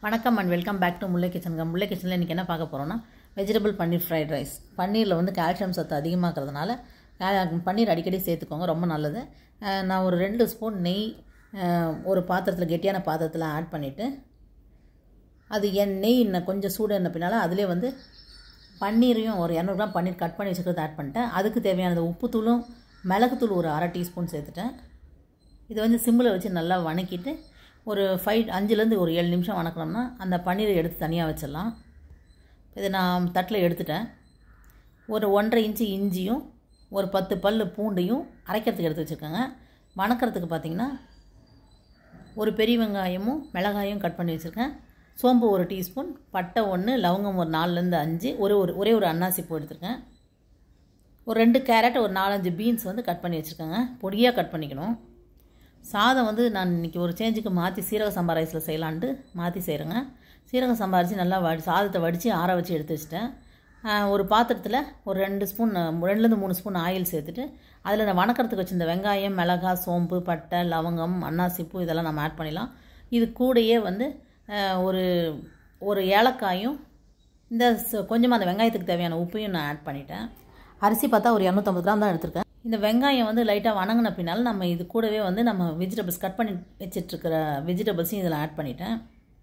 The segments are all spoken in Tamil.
வணக்கம் and welcome back to Mullai கிச்சனுங்க முல்லை கிச்சனில் இன்றைக்கி என்ன பார்க்க போகிறோம்னா வெஜிடபிள் பன்னீர் ஃப்ரைட் ரைஸ் பன்னீரில் வந்து கால்சியம் சத்து அதிகமாகிறதுனால கா- பன்னீர் அடிக்கடி சேர்த்துக்கோங்க ரொம்ப நல்லது அஹ் நான் ஒரு ரெண்டு ஸ்பூன் நெய் அஹ் ஒரு பாத்திரத்தில் கெட்டியான பாத்திரத்தில் ஆட் பண்ணிவிட்டு அது என் நெய் இன்னும் கொஞ்சம் சூடு என்ன பின்னால் அதிலே வந்து பன்னீரையும் ஒரு இரநூறு கிராம் பன்னீர் கட் பண்ணி வச்சுக்கிறது ஆட் பண்ணிட்டேன் அதுக்கு தேவையானது உப்புத்தூளும் மிளகுத்தூள் ஒரு அரை டீஸ்பூன் சேர்த்துட்டேன் இதை வந்து சிம்மில் வச்சு நல்லா வணக்கிட்டு ஒரு ஃபைவ் அஞ்சுலேருந்து ஒரு ஏழு நிமிஷம் வணக்கணும்னா அந்த பன்னீரை எடுத்து தனியாக வச்சிடலாம் இதை நான் தட்டில் எடுத்துட்டேன் ஒரு ஒன்றரை இன்ச்சு இஞ்சியும் ஒரு பத்து பல் பூண்டையும் அரைக்கிறதுக்கு எடுத்து வச்சுருக்கேங்க வணக்கிறதுக்கு பார்த்தீங்கன்னா ஒரு பெரிய வெங்காயமும் மிளகாயும் கட் பண்ணி வச்சுருக்கேன் சோம்பு ஒரு டீஸ்பூன் பட்டை ஒன்று லவங்கம் ஒரு நாலுலேருந்து அஞ்சு ஒரு ஒரு ஒரே ஒரு அன்னாசி பூ எடுத்துருக்கேன் ஒரு ரெண்டு கேரட் ஒரு நாலஞ்சு பீன்ஸ் வந்து கட் பண்ணி வச்சுருக்கேங்க பொடியாக கட் பண்ணிக்கணும் சாதம் வந்து நான் இன்றைக்கி ஒரு சேஞ்சுக்கு மாற்றி சீரக சம்பா ரைஸில் செய்யலான்ட்டு மாற்றி செய்கிறேங்க சீரக சம்பா அரிசி நல்லா வடி சாதத்தை வடித்து ஆற வச்சு எடுத்து வச்சுட்டேன் ஆஹ் ஒரு பாத்திரத்தில் ஒரு ரெண்டு ஸ்பூன் ரெண்டுலேருந்து மூணு ஸ்பூன் ஆயில் சேர்த்துட்டு அதில் இந்த வணக்கறதுக்கு வச்சிருந்த வெங்காயம் மிளகாய் சோம்பு பட்டை லவங்கம் அன்னாசிப்பூ இதெல்லாம் நம்ம ஆட் பண்ணிடலாம் இது கூடயே வந்து ஆஹ் ஒரு ஒரு ஏலக்காயும் இந்த ச- கொஞ்சமாக அந்த வெங்காயத்துக்கு தேவையான உப்பையும் நான் ஆட் பண்ணிட்டேன் அரிசி பார்த்தா ஒரு இரநூத்தம்பது கிராம் தான் எடுத்திருக்கேன் இந்த வெங்காயம் வந்து லைட்டாக வணங்கின பின்னால் நம்ம இது கூடவே வந்து நம்ம வெஜிடபிள்ஸ் கட் பண்ணி வச்சிட்ருக்கிற வெஜிடபிள்ஸையும் இதில் ஆட் பண்ணிட்டேன்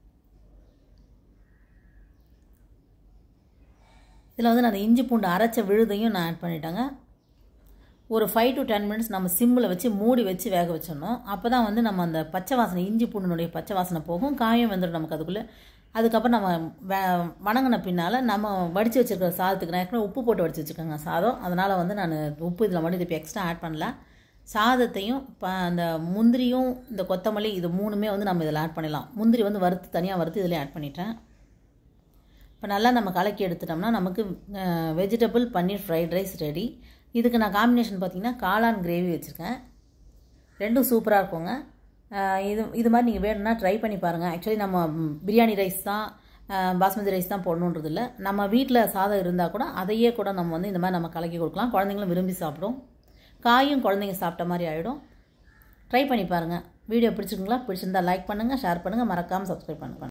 இதில் வந்து நான் அந்த இஞ்சி பூண்டு அரைச்ச விழுதையும் நான் ஆட் பண்ணிட்டேங்க ஒரு ஃபைவ் டு டென் மினிட்ஸ் நம்ம சிம்மில் வச்சு மூடி வச்சு வேக வச்சிடணும் அப்போ தான் வந்து நம்ம அந்த பச்சை வாசனை இஞ்சி பூண்டினுடைய பச்சை வாசனை போகும் காயம் வந்துடும் நமக்கு அதுக்குள்ளே அதுக்கப்புறம் நம்ம வே வணங்கின பின்னால் நம்ம வடித்து வச்சுருக்கிற சாதத்துக்கு நான் ஏற்கனவே உப்பு போட்டு வடித்து வச்சுருக்கேங்க சாதம் அதனால் வந்து நான் உப்பு இதில் மட்டும் இப்போ எக்ஸ்ட்ரா ஆட் பண்ணல சாதத்தையும் ப அந்த முந்திரியும் இந்த கொத்தமல்லி இது மூணுமே வந்து நம்ம இதில் ஆட் பண்ணிடலாம் முந்திரி வந்து வறுத்து தனியாக வறுத்து இதில் ஆட் பண்ணிட்டேன் இப்போ நல்லா நம்ம கலக்கி எடுத்துட்டோம்னா நமக்கு vegetable paneer fried rice ready இதுக்கு நான் காம்பினேஷன் பார்த்தீங்கன்னா காளான் கிரேவி வச்சுருக்கேன் ரெண்டும் சூப்பராக இருக்குங்க அஹ் இது இது மாதிரி நீங்கள் வேணும்னா ட்ரை பண்ணி பாருங்கள் ஆக்சுவலி நம்ம ம், பிரியாணி ரைஸ் தான் அஹ், பாஸ்மதி ரைஸ் தான் போடணுன்றது இல்லை நம்ம வீட்டில் சாதம் இருந்தால் கூட அதையே கூட நம்ம வந்து இந்த மாதிரி நம்ம கலக்கி கொடுக்கலாம் குழந்தைங்களும் விரும்பி சாப்பிடும் காயும் குழந்தைங்க சாப்பிட்ட மாதிரி ஆகிடும் ட்ரை பண்ணி பாருங்கள் வீடியோ பிடிச்சிருங்களா பிடிச்சிருந்தா லைக் பண்ணுங்கள் ஷேர் பண்ணுங்கள் மறக்காமல் சப்ஸ்கிரைப் பண்ணுங்கள்